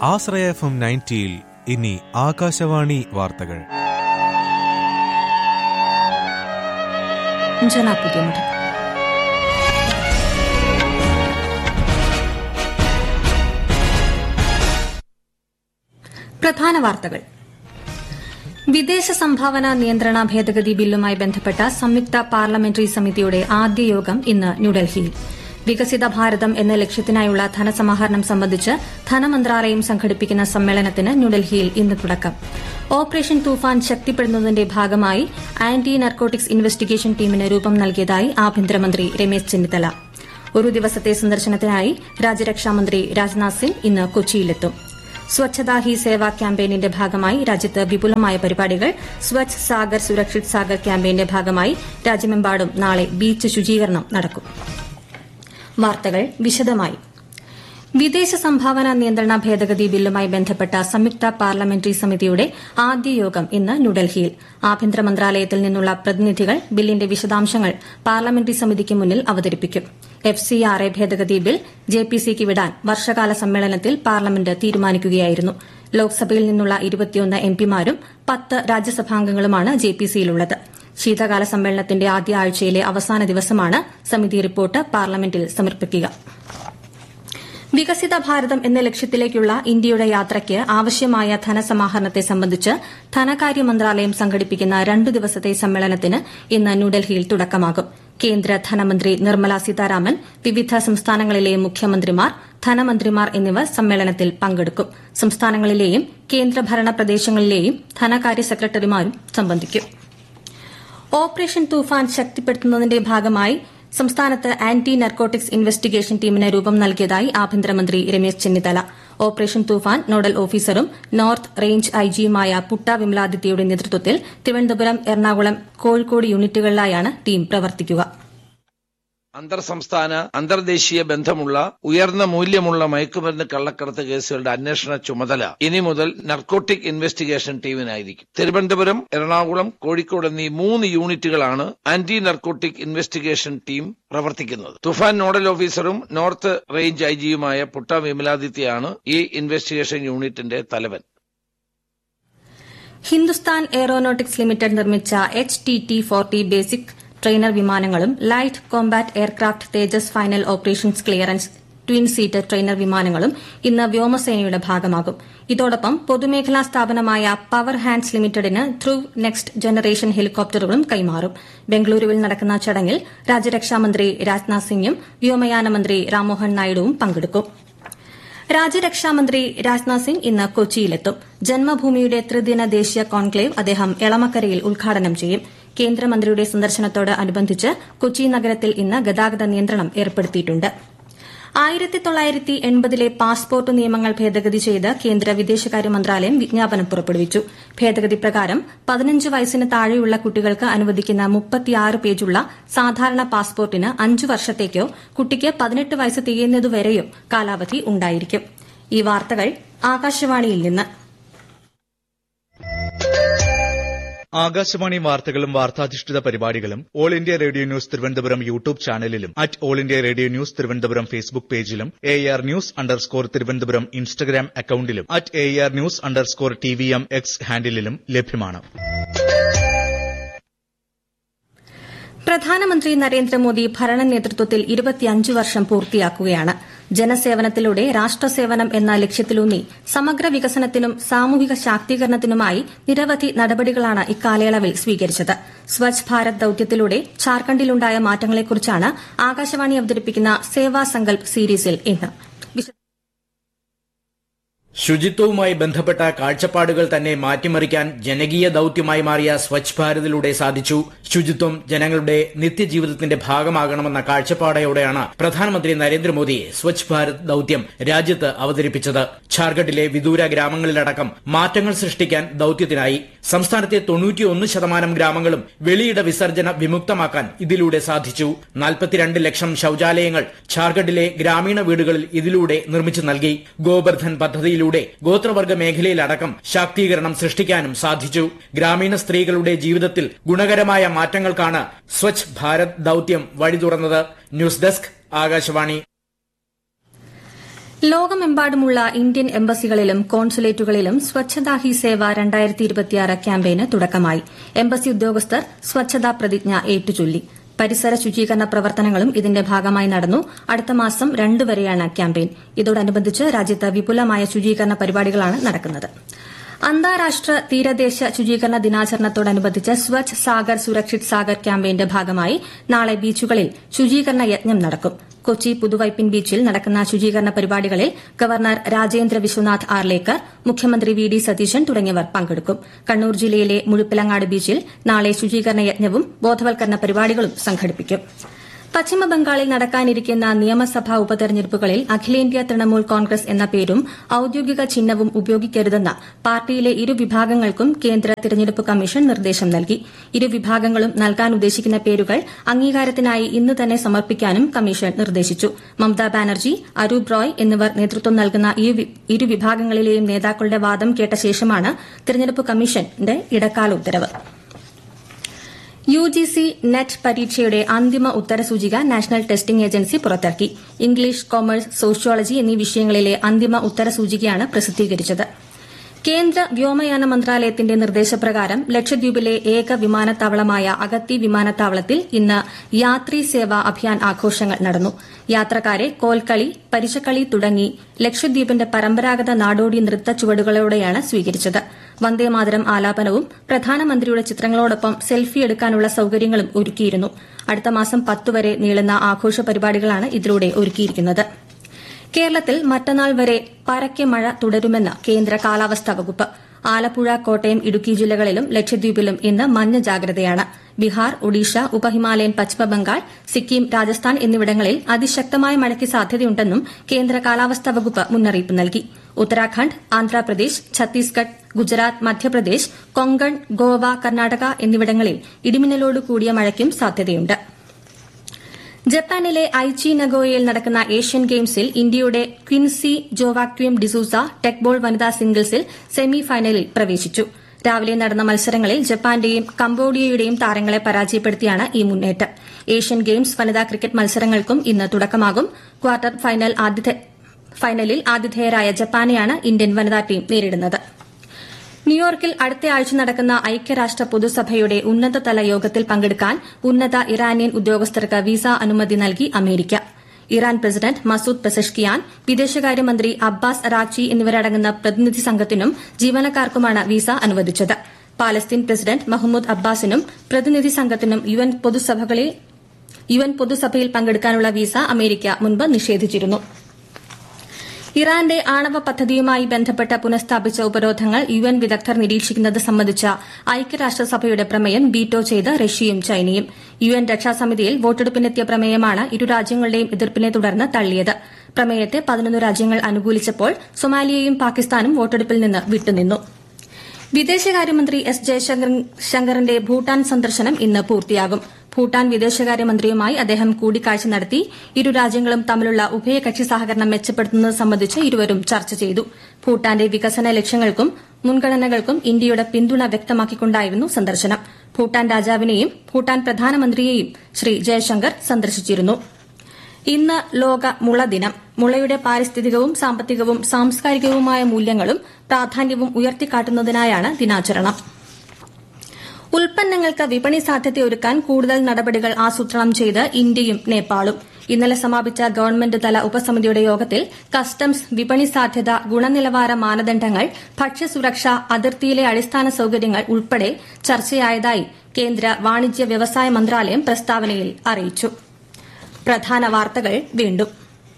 ആശ്രയ F M നയൻറ്റിയിൽ ഇനി ആകാശവാണി വാർത്തകൾ ജനാപുതിയമഠം പ്രധാന വാർത്തകൾ വിദേശ സംഭാവന നിയന്ത്രണ ഭേദഗതി ബില്ലുമായി ബന്ധപ്പെട്ട സംയുക്ത പാർലമെന്ററി സമിതിയുടെ ആദ്യ യോഗം ഇന്ന് ന്യൂഡൽഹിയിൽ വികസിത ഭാരതം എന്ന ലക്ഷ്യത്തിനായുള്ള ധനസമാഹരണം സംബന്ധിച്ച് ധനമന്ത്രാലയം സംഘടിപ്പിക്കുന്ന സമ്മേളനത്തിന് ന്യൂഡൽഹിയിൽ ഇന്ന് തുടക്കം ഓപ്പറേഷൻ തൂഫാൻ ശക്തിപ്പെടുന്നതിന്റെ ഭാഗമായി ആന്റി നർക്കോട്ടിക്സ് ഇൻവെസ്റ്റിഗേഷൻ ടീമിന് രൂപം നൽകിയതായി ആഭ്യന്തരമന്ത്രി രമേശ് ചെന്നിത്തല ഒരു ദിവസത്തെ സന്ദർശനത്തിനായി രാജ്യരക്ഷാമന്ത്രി രാജ്നാഥ് സിംഗ് ഇന്ന് കൊച്ചിയിലെത്തും സ്വച്ഛതാ ഹി സേവ ക്യാമ്പയിനിന്റെ ഭാഗമായി രാജ്യത്ത് വിപുലമായ പരിപാടികൾ സ്വച്ഛ് സാഗർ സുരക്ഷിത് സാഗർ ക്യാമ്പയിന്റെ ഭാഗമായി രാജ്യമെമ്പാടും നാളെ ബീച്ച് ശുചീകരണം നടക്കും വാർത്തകൾ വിശദമായി വിദേശ സംഭാവന നിയന്ത്രണ ഭേദഗതി ബില്ലുമായി ബന്ധപ്പെട്ട സംയുക്ത പാർലമെന്ററി സമിതിയുടെ ആദ്യ യോഗം ഇന്ന് ന്യൂഡൽഹിയിൽ ആഭ്യന്തര മന്ത്രാലയത്തിൽ നിന്നുള്ള പ്രതിനിധികൾ ബില്ലിന്റെ വിശദാംശങ്ങൾ പാർലമെന്ററി സമിതിക്ക് മുന്നിൽ അവതരിപ്പിക്കും എഫ് സി ആർ എ ഭേദഗതി ബിൽ ജെ പി സിക്ക് വിടാൻ വർഷകാല സമ്മേളനത്തിൽ പാർലമെന്റ് തീരുമാനിക്കുകയായിരുന്നു ലോക്സഭയിൽ നിന്നുള്ള ഇരുപത്തിയൊന്ന് എംപിമാരും പത്ത് രാജ്യസഭാംഗങ്ങളുമാണ് ജെ പി സിയിലുള്ളത് ശീതകാല സമ്മേളനത്തിന്റെ ആദ്യ ആഴ്ചയിലെ അവസാന ദിവസമാണ് സമിതി റിപ്പോർട്ട് പാർലമെന്റിൽ സമർപ്പിക്കുക വികസിത ഭാരതം എന്ന ലക്ഷ്യത്തിലേക്കുള്ള ഇന്ത്യയുടെ യാത്രയ്ക്ക് ആവശ്യമായ ധനസമാഹരണത്തെ സംബന്ധിച്ച് ധനകാര്യ മന്ത്രാലയം സംഘടിപ്പിക്കുന്ന രണ്ടു ദിവസത്തെ സമ്മേളനത്തിന് ഇന്ന് ന്യൂഡൽഹിയിൽ തുടക്കമാകും കേന്ദ്ര ധനമന്ത്രി നിർമ്മല സീതാരാമൻ വിവിധ സംസ്ഥാനങ്ങളിലെ മുഖ്യമന്ത്രിമാർ ധനമന്ത്രിമാർ എന്നിവർ സമ്മേളനത്തിൽ പങ്കെടുക്കും സംസ്ഥാനങ്ങളിലെയും കേന്ദ്രഭരണ പ്രദേശങ്ങളിലെയും ധനകാര്യ സെക്രട്ടറിമാരും സംബന്ധിക്കും ഓപ്പറേഷൻ തൂഫാൻ ശക്തിപ്പെടുത്തുന്നതിന്റെ ഭാഗമായി സംസ്ഥാനത്ത് ആന്റി നർക്കോട്ടിക്സ് ഇൻവെസ്റ്റിഗേഷൻ ടീമിന് രൂപം നൽകിയതായി ആഭ്യന്തരമന്ത്രി രമേശ് ചെന്നിത്തല ഓപ്പറേഷൻ തൂഫാൻ നോഡൽ ഓഫീസറും നോർത്ത് റേഞ്ച് ഐജിയുമായ പുട്ട വിമലാദിത്യയുടെ നേതൃത്വത്തിൽ തിരുവനന്തപുരം എറണാകുളം കോഴിക്കോട് യൂണിറ്റുകളിലായാണ് ടീം പ്രവർത്തിക്കുക അന്തർ സംസ്ഥാന അന്തർദേശീയ ബന്ധമുള്ള ഉയർന്ന മൂല്യമുള്ള മയക്കുമരുന്ന് കള്ളക്കടത്ത് കേസുകളുടെ അന്വേഷണ ചുമതല ഇനി മുതൽ നർക്കോട്ടിക് ഇൻവെസ്റ്റിഗേഷൻ ടീമിനായിരിക്കും തിരുവനന്തപുരം എറണാകുളം കോഴിക്കോട് എന്നീ മൂന്ന് യൂണിറ്റുകളാണ് ആന്റി നർക്കോട്ടിക് ഇൻവെസ്റ്റിഗേഷൻ ടീം പ്രവർത്തിക്കുന്നത് തുഫാൻ നോഡൽ ഓഫീസറും നോർത്ത് റേഞ്ച് ഐജിയുമായ പുട്ട വിമലാദിത്യയാണ് ഈ ഇൻവെസ്റ്റിഗേഷൻ യൂണിറ്റിന്റെ തലവൻ ഹിന്ദുസ്ഥാൻ എയറോനോട്ടിക്സ് ലിമിറ്റഡ് നിർമ്മിച്ച H T T forty basic trainer വിമാനങ്ങളും light combat aircraft Tejas final operations clearance twin seater trainer വിമാനങ്ങളും ഇന്ന് വ്യോമസേനയുടെ ഭാഗമാകും ഇതോടൊപ്പം പൊതുമേഖലാ സ്ഥാപനമായ പവർ ഹാൻഡ്സ് ലിമിറ്റഡിന് ധ്രുവ് നെക്സ്റ്റ് ജനറേഷൻ ഹെലികോപ്റ്ററുകളും കൈമാറും ബംഗളൂരുവിൽ നടക്കുന്ന ചടങ്ങിൽ രാജ്യരക്ഷാമന്ത്രി രാജ്നാഥ് സിംഗും വ്യോമയാന മന്ത്രി രാംമോഹൻ നായിഡുവും പങ്കെടുക്കും രാജ്യരക്ഷാമന്ത്രി രാജ്നാഥ് സിംഗ് ഇന്ന് കൊച്ചിയിലെത്തും ജന്മഭൂമിയുടെ ത്രിദിന ദേശീയ കോൺക്ലേവ് അദ്ദേഹം എളമക്കരയിൽ ഉദ്ഘാടനം ചെയ്യും കേന്ദ്രമന്ത്രിയുടെ സന്ദർശനത്തോട് അനുബന്ധിച്ച് കൊച്ചി നഗരത്തിൽ ഇന്ന് ഗതാഗത നിയന്ത്രണം ഏർപ്പെടുത്തിയിട്ടുണ്ട് ആയിരത്തി തൊള്ളായിരത്തി എൺപതിലെ പാസ്പോർട്ട് നിയമങ്ങൾ ഭേദഗതി ചെയ്ത് കേന്ദ്ര വിദേശകാര്യ മന്ത്രാലയം വിജ്ഞാപനം പുറപ്പെടുവിച്ചു ഭേദഗതി പ്രകാരം പതിനഞ്ച് വയസ്സിന് താഴെയുള്ള കുട്ടികൾക്ക് അനുവദിക്കുന്ന മുപ്പത്തിയാറ് പേജുള്ള സാധാരണ പാസ്പോർട്ടിന് അഞ്ചു വർഷത്തേക്കോ കുട്ടിക്ക് പതിനെട്ട് വയസ്സ് തികയുന്നതുവരെയോ കാലാവധി ഉണ്ടായിരിക്കും ഈ വാർത്തകൾ ആകാശവാണിയിൽ നിന്ന് ആകാശവാണി വാർത്തകളും വാർത്താധിഷ്ഠിത പരിപാടികളും all India radio news Thiruvananthapuram YouTube ചാനലിലും at all India radio news Thiruvananthapuram Facebook പേജിലും A R news underscore Thiruvananthapuram Instagram അക്കൌണ്ടിലും at A R news underscore T V M X ഹാൻഡിലും ലഭ്യമാണ് പ്രധാനമന്ത്രി നരേന്ദ്രമോദി ഭരണ നേതൃത്വത്തിൽ ഇരുപത്തിയഞ്ച് വർഷം പൂർത്തിയാക്കുകയാണ് ജനസേവനത്തിലൂടെ രാഷ്ട്രസേവനം എന്ന ലക്ഷ്യത്തിലൂന്നി സമഗ്ര വികസനത്തിനും സാമൂഹിക ശാക്തീകരണത്തിനുമായി നിരവധി നടപടികളാണ് ഇക്കാലയളവിൽ സ്വീകരിച്ചത് സ്വച്ഛ് ഭാരത് ദൌത്യത്തിലൂടെ ഝാർഖണ്ഡിലുണ്ടായ മാറ്റങ്ങളെക്കുറിച്ചാണ് ആകാശവാണി അവതരിപ്പിക്കുന്ന സേവാ സങ്കൽപ് സീരീസിൽ ഇന്ന് ശുചിത്വവുമായി ബന്ധപ്പെട്ട കാഴ്ചപ്പാടുകൾ തന്നെ മാറ്റിമറിക്കാൻ ജനകീയ ദൌത്യമായി മാറിയ സ്വച്ഛ് ഭാരതിലൂടെ സാധിച്ചു ശുചിത്വം ജനങ്ങളുടെ നിത്യജീവിതത്തിന്റെ ഭാഗമാകണമെന്ന കാഴ്ചപ്പാടയോടെയാണ് പ്രധാനമന്ത്രി നരേന്ദ്രമോദി സ്വച്ഛ് ഭാരത് ദൌത്യം രാജ്യത്ത് അവതരിപ്പിച്ചത് ഝാർഖണ്ഡിലെ വിദൂര ഗ്രാമങ്ങളിലടക്കം മാറ്റങ്ങൾ സൃഷ്ടിക്കാൻ ദൌത്യത്തിനായി സംസ്ഥാനത്തെ തൊണ്ണൂറ്റിയൊന്ന് ശതമാനം ഗ്രാമങ്ങളും വെളിയിട വിസർജന വിമുക്തമാക്കാൻ ഇതിലൂടെ സാധിച്ചു നാൽപ്പത്തിരണ്ട് ലക്ഷം ശൌചാലയങ്ങൾ ഝാർഖണ്ഡിലെ ഗ്രാമീണ വീടുകളിൽ ഇതിലൂടെ നിർമ്മിച്ചു നൽകി ഗോബർധൻ പദ്ധതിയിലൂടെ ഗോത്രവർഗ മേഖലയിലടക്കം ശാക്തീകരണം സൃഷ്ടിക്കാനും സാധിച്ചു ഗ്രാമീണ സ്ത്രീകളുടെ ജീവിതത്തിൽ ഗുണകരമായ മാറ്റങ്ങൾക്കാണ് സ്വച്ഛ് ഭാരത് ദൌത്യം വഴി തുറന്നത് ന്യൂസ് ഡെസ്ക് ആകാശവാണി ലോകമെമ്പാടുമുള്ള ഇന്ത്യൻ എംബസികളിലും കോൺസുലേറ്റുകളിലും സ്വച്ഛതാ ഹി സേവ ക്യാമ്പയിന് തുടക്കമായി എംബസി ഉദ്യോഗസ്ഥർ സ്വച്ഛതാ പ്രതിജ്ഞ ഏറ്റുചൊല്ലി പരിസര ശുചീകരണ പ്രവർത്തനങ്ങളും ഇതിന്റെ ഭാഗമായി നടന്നു അടുത്ത മാസം രണ്ട് വരെയാണ് ക്യാമ്പയിൻ ഇതോടനുബന്ധിച്ച് രാജ്യത്ത് വിപുലമായ ശുചീകരണ പരിപാടികളാണ് നടക്കുന്നത് അന്താരാഷ്ട്ര തീരദേശ ശുചീകരണ ദിനാചരണത്തോടനുബന്ധിച്ച് സ്വച്ഛ് സാഗർ സുരക്ഷിത് സാഗർ ക്യാമ്പയിന്റെ ഭാഗമായി നാളെ ബീച്ചുകളിൽ ശുചീകരണ യജ്ഞം നടക്കും കൊച്ചി പുതുവൈപ്പിൻ ബീച്ചിൽ നടക്കുന്ന ശുചീകരണ പരിപാടികളിൽ ഗവർണർ രാജേന്ദ്ര വിശ്വനാഥ് ആർലേക്കർ മുഖ്യമന്ത്രി വി ഡി സതീശൻ തുടങ്ങിയവർ പങ്കെടുക്കും കണ്ണൂർ ജില്ലയിലെ മുഴുപ്പിലങ്ങാട് ബീച്ചിൽ നാളെ ശുചീകരണ യജ്ഞവും ബോധവൽക്കരണ പരിപാടികളും സംഘടിപ്പിക്കും പശ്ചിമബംഗാളിൽ നടക്കാനിരിക്കുന്ന നിയമസഭാ ഉപതെരഞ്ഞെടുപ്പുകളിൽ അഖിലേന്ത്യാ തൃണമൂൽ കോൺഗ്രസ് എന്ന പേരും ഔദ്യോഗിക ചിഹ്നവും ഉപയോഗിക്കരുതെന്ന് പാർട്ടിയിലെ ഇരുവിഭാഗങ്ങൾക്കും കേന്ദ്ര തിരഞ്ഞെടുപ്പ് കമ്മീഷൻ നിർദ്ദേശം നൽകി ഇരുവിഭാഗങ്ങളും നൽകാൻ ഉദ്ദേശിക്കുന്ന പേരുകൾ അംഗീകാരത്തിനായി ഇന്ന് തന്നെ സമർപ്പിക്കാനും കമ്മീഷൻ നിർദ്ദേശിച്ചു മമതാ ബാനർജി അരൂപ് റോയ് എന്നിവർ നേതൃത്വം നൽകുന്ന ഇരുവിഭാഗങ്ങളിലെയും നേതാക്കളുടെ വാദം കേട്ട ശേഷമാണ് തിരഞ്ഞെടുപ്പ് കമ്മീഷന്റെ ഇടക്കാല ഉത്തരവ് യുജിസി നെറ്റ് പരീക്ഷയുടെ അന്തിമ ഉത്തരസൂചിക നാഷണൽ ടെസ്റ്റിംഗ് ഏജൻസി പുറത്തിറക്കി ഇംഗ്ലീഷ് കൊമേഴ്സ് സോഷ്യോളജി എന്നീ വിഷയങ്ങളിലെ അന്തിമ ഉത്തരസൂചികയാണ് പ്രസിദ്ധീകരിച്ചത് കേന്ദ്ര വ്യോമയാന മന്ത്രാലയത്തിന്റെ നിർദ്ദേശപ്രകാരം ലക്ഷദ്വീപിലെ ഏക വിമാനത്താവളമായ അഗത്തി വിമാനത്താവളത്തിൽ ഇന്ന് യാത്രീ സേവാ അഭിയാൻ ആഘോഷങ്ങൾ നടന്നു യാത്രക്കാരെ കോൽക്കളി പരിചക്കളി തുടങ്ങി ലക്ഷദ്വീപിന്റെ പരമ്പരാഗത നാടോടി നൃത്ത ചുവടുകളോടെയാണ് സ്വീകരിച്ചത് വന്ദേമാതരം ആലാപനവും പ്രധാനമന്ത്രിയുടെ ചിത്രങ്ങളോടൊപ്പം സെൽഫി എടുക്കാനുള്ള സൌകര്യങ്ങളും ഒരുക്കിയിരുന്നു അടുത്ത മാസം പത്തുവരെ നീളുന്ന ആഘോഷ പരിപാടികളാണ് ഇതിലൂടെ ഒരുക്കിയിരിക്കുന്നത് കേരളത്തിൽ മറ്റന്നാൾ വരെ പരക്കെ മഴ തുടരുമെന്ന് കേന്ദ്ര കാലാവസ്ഥാ വകുപ്പ് ആലപ്പുഴ കോട്ടയം ഇടുക്കി ജില്ലകളിലും ലക്ഷദ്വീപിലും ഇന്ന് മഞ്ഞ ജാഗ്രതയാണ് ബീഹാർ ഒഡീഷ ഉപഹിമാലയൻ പശ്ചിമബംഗാൾ സിക്കിം രാജസ്ഥാൻ എന്നിവിടങ്ങളിൽ അതിശക്തമായ മഴയ്ക്ക് സാധ്യതയുണ്ടെന്നും കേന്ദ്ര കാലാവസ്ഥാ വകുപ്പ് മുന്നറിയിപ്പ് നൽകി ഉത്തരാഖണ്ഡ് ആന്ധ്രാപ്രദേശ് ഛത്തീസ്ഗഡ് ഗുജറാത്ത് മധ്യപ്രദേശ് കൊങ്കൺ ഗോവ കർണാടക എന്നിവിടങ്ങളിൽ ഇടിമിന്നലോട് കൂടിയ മഴയ്ക്കും സാധ്യതയുണ്ട് ജപ്പാനിലെ ഐച്ചി നഗോയയിൽ നടക്കുന്ന ഏഷ്യൻ ഗെയിംസിൽ ഇന്ത്യയുടെ ക്വിൻസി ജോവാക്വിം ഡിസൂസ ടെക്ബോൾ വനിതാ സിംഗിൾസിൽ സെമി ഫൈനലിൽ പ്രവേശിച്ചു രാവിലെ നടന്ന മത്സരങ്ങളിൽ ജപ്പാന്റെയും കംബോഡിയയുടെയും താരങ്ങളെ പരാജയപ്പെടുത്തിയാണ് ഈ മുന്നേറ്റം ഏഷ്യൻ ഗെയിംസ് വനിതാ ക്രിക്കറ്റ് മത്സരങ്ങൾക്കും ഇന്ന് തുടക്കമാകും ക്വാർട്ടർ ഫൈനലിൽ ആതിഥേയരായ ജപ്പാനെയാണ് ഇന്ത്യൻ വനിതാ ടീം നേരിടുന്നത് ന്യൂയോർക്കിൽ അടുത്തയാഴ്ച നടക്കുന്ന ഐക്യരാഷ്ട്ര പൊതുസഭയുടെ ഉന്നതതല യോഗത്തിൽ പങ്കെടുക്കാൻ ഉന്നത ഇറാനിയൻ ഉദ്യോഗസ്ഥർക്ക് വിസ അനുമതി നൽകി America Iran president Masoud Pezeshkian വിദേശകാര്യമന്ത്രി അബ്ബാസ് അറാച്ചി എന്നിവരടങ്ങുന്ന പ്രതിനിധി സംഘത്തിനും ജീവനക്കാർക്കുമാണ് വിസ അനുവദിച്ചത് പാലസ്തീൻ പ്രസിഡന്റ് മഹ്മൂദ് അബ്ബാസിനും പ്രതിനിധി സംഘത്തിനും യുഎൻ പൊതുസഭയിൽ പങ്കെടുക്കാനുള്ള വിസ അമേരിക്ക മുൻപ് നിഷേധിച്ചിരുന്നു ഇറാന്റെ ആണവ പദ്ധതിയുമായി ബന്ധപ്പെട്ട് പുനഃസ്ഥാപിച്ച ഉപരോധങ്ങൾ യുഎൻ വിദഗ്ധർ നിരീക്ഷിക്കുന്നത് സംബന്ധിച്ച ഐക്യരാഷ്ട്രസഭയുടെ പ്രമേയം വീറ്റോ ചെയ്ത് റഷ്യയും ചൈനയും യുഎൻ രക്ഷാസമിതിയിൽ വോട്ടെടുപ്പിനെത്തിയ പ്രമേയമാണ് ഇരു രാജ്യങ്ങളുടെയും എതിർപ്പിനെ തുടർന്ന് തള്ളിയത് പ്രമേയത്തെ പതിനൊന്ന് രാജ്യങ്ങൾ അനുകൂലിച്ചപ്പോൾ സൊമാലിയയും പാകിസ്ഥാനും വോട്ടെടുപ്പിൽ നിന്ന് വിട്ടുനിന്നു വിദേശകാര്യമന്ത്രി എസ് ജയശങ്കറിന്റെ ഭൂട്ടാൻ സന്ദർശനം ഇന്ന് പൂർത്തിയാകും ഭൂട്ടാൻ വിദേശകാര്യമന്ത്രിയുമായി അദ്ദേഹം കൂടിക്കാഴ്ച നടത്തി ഇരു രാജ്യങ്ങളും തമ്മിലുള്ള ഉഭയകക്ഷി സഹകരണം മെച്ചപ്പെടുത്തുന്നത് സംബന്ധിച്ച് ഇരുവരും ചർച്ച ചെയ്തു ഭൂട്ടാന്റെ വികസന ലക്ഷ്യങ്ങൾക്കും മുൻഗണനകൾക്കും ഇന്ത്യയുടെ പിന്തുണ വ്യക്തമാക്കിക്കൊണ്ടായിരുന്നു സന്ദർശനം ഭൂട്ടാൻ രാജാവിനെയും ഭൂട്ടാൻ പ്രധാനമന്ത്രിയെയും ശ്രീ ജയശങ്കർ സന്ദർശിച്ചിരുന്നു ഇന്ന് ലോക മുള ദിനം മുളയുടെ പാരിസ്ഥിതികവും സാമ്പത്തികവും സാംസ്കാരികവുമായ മൂല്യങ്ങളും പ്രാധാന്യവും ഉയർത്തിക്കാട്ടുന്നതിനായാണ് ദിനാചരണം ഉൽപ്പന്നങ്ങൾക്ക് വിപണി സാധ്യതയൊരുക്കാൻ കൂടുതൽ നടപടികൾ ആസൂത്രണം ചെയ്ത് ഇന്ത്യയും നേപ്പാളും ഇന്നലെ സമാപിച്ച ഗവൺമെന്റ് തല ഉപസമിതിയുടെ യോഗത്തിൽ കസ്റ്റംസ് വിപണി സാധ്യത ഗുണനിലവാര മാനദണ്ഡങ്ങൾ ഭക്ഷ്യസുരക്ഷ അതിർത്തിയിലെ അടിസ്ഥാന സൌകര്യങ്ങൾ ഉൾപ്പെടെ ചർച്ചയായതായി കേന്ദ്ര വാണിജ്യ വ്യവസായ മന്ത്രാലയം പ്രസ്താവനയിൽ അറിയിച്ചു പ്രധാന വാർത്തകൾ വീണ്ടും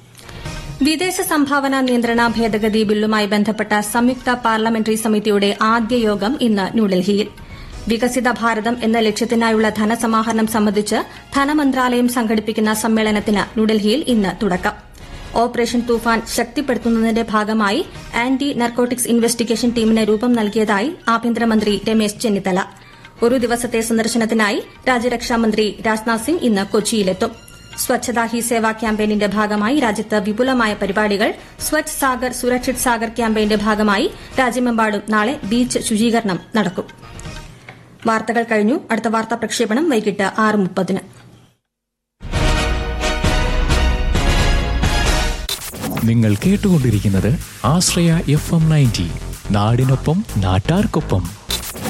വിദേശ സംഭാവന നിയന്ത്രണ ഭേദഗതി ബില്ലുമായി ബന്ധപ്പെട്ട സംയുക്ത പാർലമെന്ററി സമിതിയുടെ ആദ്യ യോഗം ഇന്ന് ന്യൂഡൽഹിയിൽ വികസിത ഭാരതം എന്ന ലക്ഷ്യത്തിനായുള്ള ധനസമാഹരണം സംബന്ധിച്ച് ധനമന്ത്രാലയം സംഘടിപ്പിക്കുന്ന സമ്മേളനത്തിന് ന്യൂഡൽഹിയിൽ ഇന്ന് തുടക്കം ഓപ്പറേഷൻ തൂഫാൻ ശക്തിപ്പെടുത്തുന്നതിന്റെ ഭാഗമായി ആന്റി നർക്കോട്ടിക്സ് ഇൻവെസ്റ്റിഗേഷൻ ടീമിന് രൂപം നൽകിയതായി ആഭ്യന്തരമന്ത്രി രമേശ് ചെന്നിത്തല ഒരു ദിവസത്തെ സന്ദർശനത്തിനായി രാജ്യരക്ഷാമന്ത്രി രാജ്നാഥ് സിംഗ് ഇന്ന് കൊച്ചിയിലെത്തും സ്വച്ഛതാ ഹി സേവ ക്യാമ്പയിനിന്റെ ഭാഗമായി രാജ്യത്ത് വിപുലമായ പരിപാടികൾ സ്വച്ഛ് സാഗർ സുരക്ഷിത് സാഗർ ക്യാമ്പയിന്റെ ഭാഗമായി രാജ്യമെമ്പാടും നാളെ ബീച്ച് ശുചീകരണം നടക്കും വാർത്തകൾ കഴിഞ്ഞു അടുത്ത വാർത്താ പ്രക്ഷേപണം വൈകിട്ട് ആറ് മുപ്പതിന് നിങ്ങൾ കേട്ടുകൊണ്ടിരിക്കുന്നത് ആശ്രയ എഫ് എം നയൻറ്റി നാടിനൊപ്പം നാട്ടാർക്കൊപ്പം